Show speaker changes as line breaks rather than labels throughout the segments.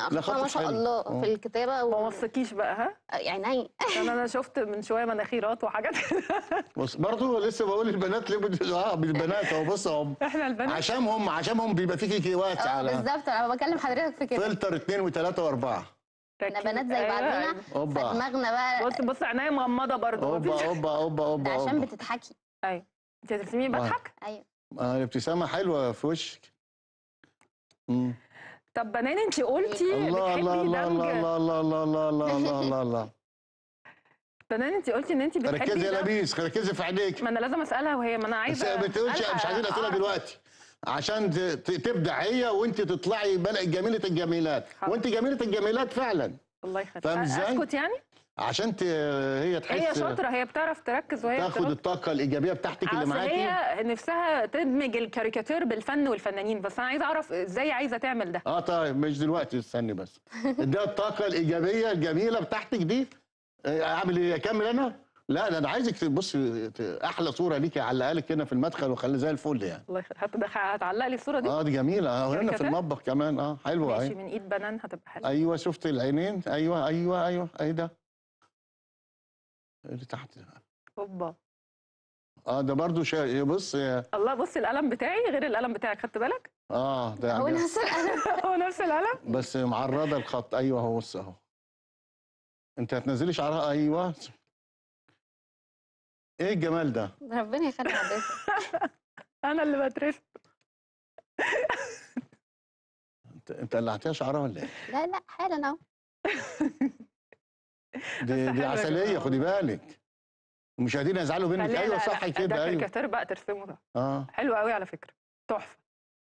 لا
اخوها ما
خطك
شاء
حلو.
الله
آه.
في الكتابه
ما
و...
وصكيش بقى ها
يعني
عشان انا شفت من شويه مناخيرات وحاجات كده
بص برضه لسه بقول البنات ليه بت- اه بالبنات اهو بص اهو
احنا البنات
عشانهم عشانهم بيبقى في كيكيوات
اه
على
بالظبط انا بكلم حضرتك في كده
فلتر اثنين وثلاثه واربعه
احنا
ركزي.
بنات زي
أيوة،
بعضينا
أيوة.
اوبا
فدماغنا بقى
بص بص عينيا مغمضه برضه
اوبا اوبا اوبا
ده
اوبا
عشان
اوبا
بتضحكي
ايوه انت هترسميني
واحد.
بضحك
ايوه
آه الابتسامه حلوه في وشك مم.
طب بنان انت قلتي
الله الله
بتحبي
الله
دمج
الله الله الله الله الله الله الله الله
بنان انت قلتي ان انت بتحبي
ركزي يا
دمج-
لبيس ركزي في عينيك
ما انا لازم اسالها وهي ما انا
بس
عايزه
ما تقولش
ألحق
مش عايزين اسئله
أعرف.
دلوقتي عشان ت- ت- تبدع هي وانت تطلعي بل- جميله الجميلات
حاضر.
وانت جميله الجميلات فعلا
الله يخليك
فاهم إزاي؟
اسكت يعني
عشان ت... هي تحس
هي شاطره هي بتعرف تركز وهي
تاخد
بترد.
الطاقه الايجابيه بتاعتك اللي
اصل
معاكي
هي نفسها تدمج الكاريكاتير بالفن والفنانين بس انا عايزه اعرف ازاي عايزه تعمل ده
اه طيب مش دلوقتي استني بس اديها الطاقه الايجابيه الجميله بتاعتك دي آه، اعمل ايه اكمل انا لا ده انا عايزك تبص ت- احلى صوره ليكي علقها لك هنا في المدخل وخلي زي الفل يعني
الله يخليك هتدخل- هتعلق لي الصوره دي
اه دي جميله اه هنا في
كاريكاتير؟
المطبخ كمان اه حلوه
ماشي
اهي
من ايد بنان هتبقى حلوه
ايوه شفت العينين ايوه ايوه ايوه ايه ده اللي تحت ده.
اوبا
اه ده برضو شا... بص يا-
الله بص القلم بتاعي غير القلم بتاعك خدت بالك
اه ده
هو
يعني
نفس القلم
هو نفس القلم
بس معرضه الخط ايوه اهو بص اهو انت هتنزلي شعرها ايوه ايه الجمال ده
ربنا يخلي حضرتك
انا اللي بترسم
انت انت قلعتيها شعرها ولا ايه
لا لا حالا اهو
دي,
حلوة
دي
يا
عسليه
جماعة.
خدي بالك المشاهدين هيزعلوا منك
خليها-
ايوه
لا،
صح
لا، ده
كده ايوه
كاريكاتير بقى ترسمه ده
اه
حلو قوي على فكره تحفه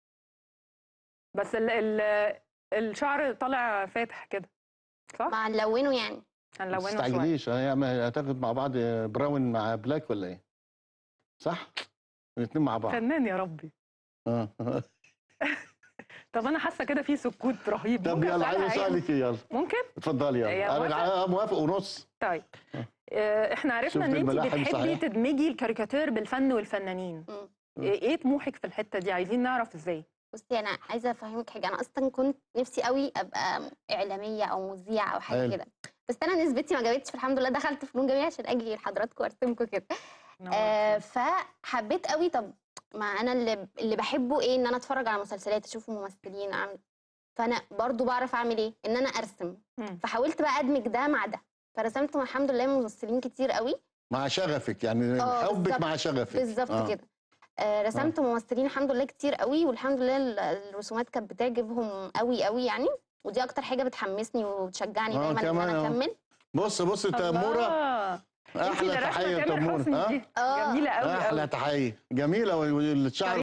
بس ال ال الشعر طالع فاتح كده صح
مع نلونه يعني
ما
هنلونه شويه
تستعجليش هي- ما هتاخد مع بعض براون مع بلاك ولا ايه صح الاثنين مع بعض
فنان يا ربي
اه
طب انا حاسه كده في سكوت رهيب
طب
ممكن
يلا عايز
أسألها إيه؟
اسالك إيه؟ يلا
ممكن
اتفضلي
هي
يلا
موافقة؟
انا موافق ونص
طيب
آه.
آه، احنا عرفنا
شفت
ان انت
الملاحم
بتحبي
صحيح؟
تدمجي الكاريكاتير بالفن والفنانين
مم.
ايه إيه طموحك في الحته دي عايزين نعرف ازاي
بصي انا عايزه افهمك حاجه انا اصلا كنت نفسي قوي ابقى اعلاميه او مذيعه او حاجه
حلو.
كده بس انا نسبتي ما جابتش فالحمد لله دخلت فنون جميله عشان اجي لحضراتكم وارسمكم كده آه فحبيت قوي طب ما انا اللي اللي بحبه ايه ان انا اتفرج على مسلسلات اشوف ممثلين اعمل فانا برضو بعرف اعمل ايه ان انا ارسم
مم.
فحاولت بقى ادمج ده مع ده فرسمت الحمد لله ممثلين كتير قوي
مع شغفك يعني
آه،
حبك
بالظبط.
مع شغفك
بالظبط
آه.
كده آه رسمت ممثلين الحمد لله كتير قوي والحمد لله ال- الرسومات كانت بتعجبهم قوي قوي يعني ودي اكتر حاجه بتحمسني وبتشجعني
آه،
دايما ان
كمان
انا
أهو.
اكمل
بص بص تموره
الله.
احلى
انت اللي راسمة
تحيه
تامر
تموره
حسني
ها
دي
آه.
جميله قوي
احلى
قوي
تحيه جميله والشعر